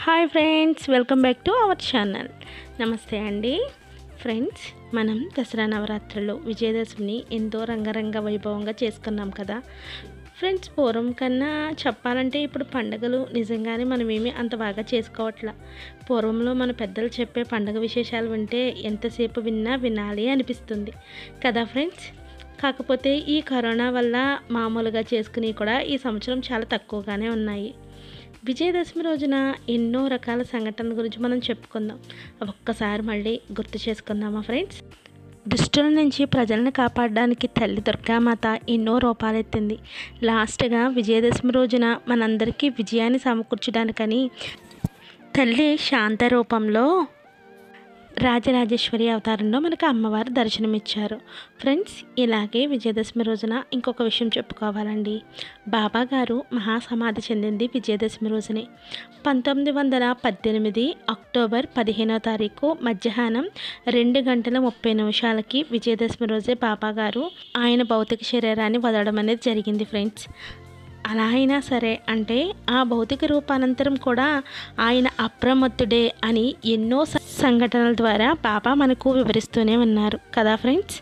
hi friends welcome back to our channel నమస్తే అండి friends మనం దసరా నవరాత్రులు విజయదశమిని ఎంతో రంగరంగ వైభవంగా చేసుకున్నాం కదా ఫ్రెండ్స్ పూర్వం కన్నా చెప్పాలంటే ఇప్పుడు పండుగలు నిజంగానే మనం ఏమీ అంత బాగా చేసుకోవట్లా పూర్వంలో మన పెద్దలు చెప్పే పండుగ విశేషాలు వింటే ఎంతసేపు విన్నా వినాలి అనిపిస్తుంది కదా ఫ్రెండ్స్ కాకపోతే ఈ కరోనా వల్ల మామూలుగా చేసుకుని కూడా ఈ సంవత్సరం చాలా తక్కువగానే ఉన్నాయి విజయదశమి రోజున ఎన్నో రకాల సంఘటనల గురించి మనం చెప్పుకుందాం అవి ఒక్కసారి మళ్ళీ గుర్తు చేసుకుందామా ఫ్రెండ్స్ దుష్టుల నుంచి ప్రజలను కాపాడడానికి తల్లి దుర్గామాత ఎన్నో రూపాలెత్తింది లాస్ట్గా విజయదశమి రోజున మనందరికీ విజయాన్ని సమకూర్చడానికని తల్లి శాంత రూపంలో రాజరాజేశ్వరి అవతారంలో మనకు అమ్మవారు దర్శనమిచ్చారు ఫ్రెండ్స్ ఇలాగే విజయదశమి రోజున ఇంకొక విషయం చెప్పుకోవాలండి బాబా గారు మహాసమాధి చెందింది విజయదశమి రోజునే పంతొమ్మిది వందల పద్దెనిమిది అక్టోబర్ పదిహేనో తారీఖు మధ్యాహ్నం రెండు గంటల ముప్పై నిమిషాలకి విజయదశమి రోజే బాబా గారు ఆయన భౌతిక శరీరాన్ని వదలడం అనేది జరిగింది ఫ్రెండ్స్ అలా అయినా సరే అంటే ఆ భౌతిక రూపానంతరం కూడా ఆయన అప్రమత్తుడే అని ఎన్నో స- సంఘటనల ద్వారా బాబా మనకు వివరిస్తూనే ఉన్నారు కదా ఫ్రెండ్స్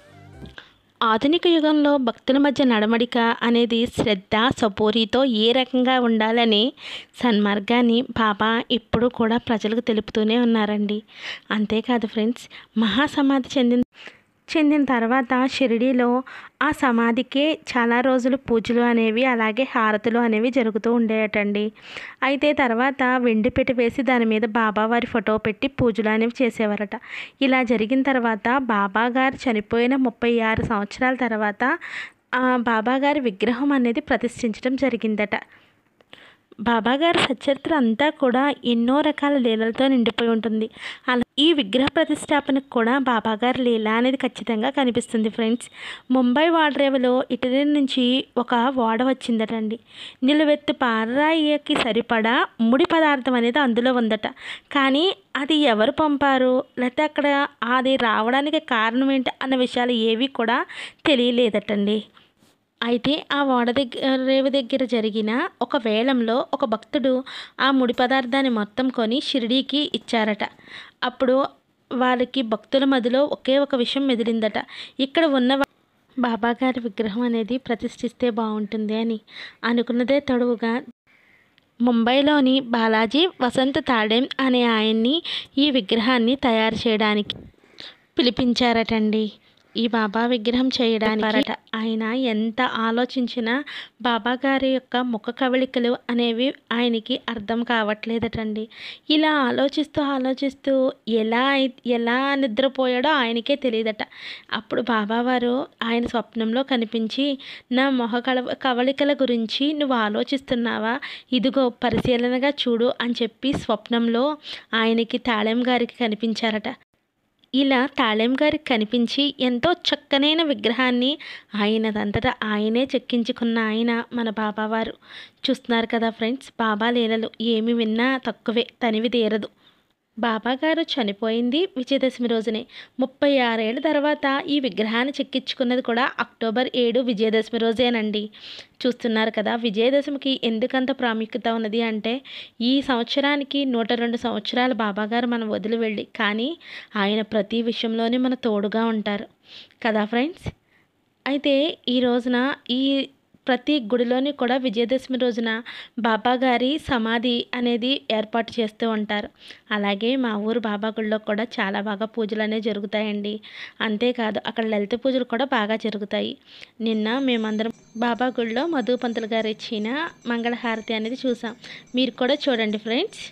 ఆధునిక యుగంలో భక్తుల మధ్య నడమడిక అనేది శ్రద్ధ సపోరీతో ఏ రకంగా ఉండాలని సన్మార్గాన్ని బాబా ఇప్పుడు కూడా ప్రజలకు తెలుపుతూనే ఉన్నారండి అంతేకాదు ఫ్రెండ్స్ మహాసమాధి చెందిన చెందిన తర్వాత షిరిడీలో ఆ సమాధికే చాలా రోజులు పూజలు అనేవి అలాగే హారతులు అనేవి జరుగుతూ ఉండేటండి అయితే తర్వాత వెండి పెట్టి వేసి దాని మీద బాబా వారి ఫోటో పెట్టి పూజలు అనేవి చేసేవారట ఇలా జరిగిన తర్వాత బాబా గారు చనిపోయిన ముప్పై ఆరు సంవత్సరాల తర్వాత ఆ బాబా గారి విగ్రహం అనేది ప్రతిష్ఠించడం జరిగిందట బాబాగారి సచరిత్ర అంతా కూడా ఎన్నో రకాల లీలలతో నిండిపోయి ఉంటుంది అలా ఈ విగ్రహ ప్రతిష్టాపనకు కూడా బాబాగారి లీల అనేది ఖచ్చితంగా కనిపిస్తుంది ఫ్రెండ్స్ ముంబై వాడరేవులో ఇటలీ నుంచి ఒక ఓడ వచ్చిందటండి నిలువెత్తు పారాయికి సరిపడా ముడి పదార్థం అనేది అందులో ఉందట కానీ అది ఎవరు పంపారు లేకపోతే అక్కడ అది రావడానికి కారణం ఏంటి అన్న విషయాలు ఏవి కూడా తెలియలేదటండి అయితే ఆ ఓడ దగ్గర రేవు దగ్గర జరిగిన ఒక వేలంలో ఒక భక్తుడు ఆ ముడి పదార్థాన్ని మొత్తం కొని షిరిడీకి ఇచ్చారట అప్పుడు వాళ్ళకి భక్తుల మధ్యలో ఒకే ఒక విషయం మెదిలిందట ఇక్కడ ఉన్న వా- బాబాగారి విగ్రహం అనేది ప్రతిష్ఠిస్తే బాగుంటుంది అని అనుకున్నదే తడువుగా ముంబైలోని బాలాజీ వసంత తాడేం అనే ఆయన్ని ఈ విగ్రహాన్ని తయారు చేయడానికి పిలిపించారటండి ఈ బాబా విగ్రహం చేయడానికి ఆయన ఎంత ఆలోచించినా బాబా గారి యొక్క ముఖ కవళికలు అనేవి ఆయనకి అర్థం కావట్లేదటండి ఇలా ఆలోచిస్తూ ఆలోచిస్తూ ఎలా అయి- ఎలా నిద్రపోయాడో ఆయనకే తెలియదట అప్పుడు బాబావారు ఆయన స్వప్నంలో కనిపించి నా మొహ కల కవళికల గురించి నువ్వు ఆలోచిస్తున్నావా ఇదిగో పరిశీలనగా చూడు అని చెప్పి స్వప్నంలో ఆయనకి తాళం గారికి కనిపించారట ఇలా తాళం గారికి కనిపించి ఎంతో చక్కనైన విగ్రహాన్ని ఆయనదంతటా ఆయనే చెక్కించుకున్న ఆయన మన బాబావారు చూస్తున్నారు కదా ఫ్రెండ్స్ బాబా లీలలు ఏమి విన్నా తక్కువే తనివి తీరదు బాబా గారు చనిపోయింది విజయదశమి రోజునే ముప్పై ఆరేళ్ల తర్వాత ఈ విగ్రహాన్ని చెక్కించుకున్నది కూడా అక్టోబర్ ఏడు విజయదశమి రోజేనండి చూస్తున్నారు కదా విజయదశమికి ఎందుకంత ప్రాముఖ్యత ఉన్నది అంటే ఈ సంవత్సరానికి నూట రెండు సంవత్సరాలు బాబాగారు మనం వదిలి వెళ్ళి కానీ ఆయన ప్రతి విషయంలోనే మన తోడుగా ఉంటారు కదా ఫ్రెండ్స్ అయితే ఈ రోజున ఈ ప్రతి గుడిలోని కూడా విజయదశమి రోజున బాబా గారి సమాధి అనేది ఏర్పాటు చేస్తూ ఉంటారు అలాగే మా ఊరు బాబా గుడిలో కూడా చాలా బాగా పూజలు అనేవి జరుగుతాయండి అంతేకాదు అక్కడ లలిత పూజలు కూడా బాగా జరుగుతాయి నిన్న మేమందరం బాబా గుడిలో మధు పంతులు గారు ఇచ్చిన మంగళహారతి అనేది చూసాం మీరు కూడా చూడండి ఫ్రెండ్స్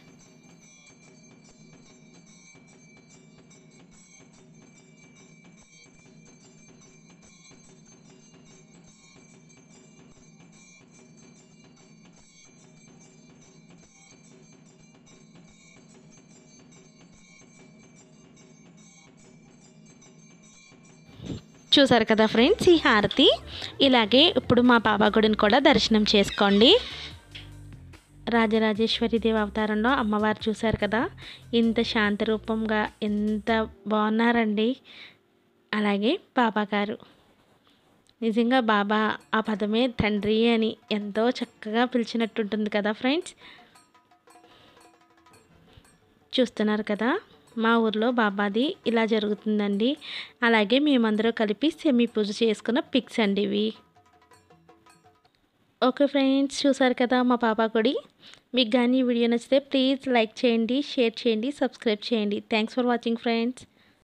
చూసారు కదా ఫ్రెండ్స్ ఈ హారతి ఇలాగే ఇప్పుడు మా బాబా గుడిని కూడా దర్శనం చేసుకోండి రాజరాజేశ్వరి దేవి అవతారంలో అమ్మవారు చూశారు కదా ఇంత శాంత రూపంగా ఎంత బాగున్నారండి అలాగే బాబా గారు నిజంగా బాబా ఆ పదమే తండ్రి అని ఎంతో చక్కగా పిలిచినట్టుంటుంది కదా ఫ్రెండ్స్ చూస్తున్నారు కదా మా ఊర్లో బాబాది ఇలా జరుగుతుందండి అలాగే మేమందరం కలిపి సెమీ పూజ చేసుకున్న పిక్స్ అండి ఇవి ఓకే ఫ్రెండ్స్ చూసారు కదా మా పాప గుడి మీకు కానీ ఈ వీడియో నచ్చితే ప్లీజ్ లైక్ చేయండి షేర్ చేయండి సబ్స్క్రైబ్ చేయండి థ్యాంక్స్ ఫర్ వాచింగ్ ఫ్రెండ్స్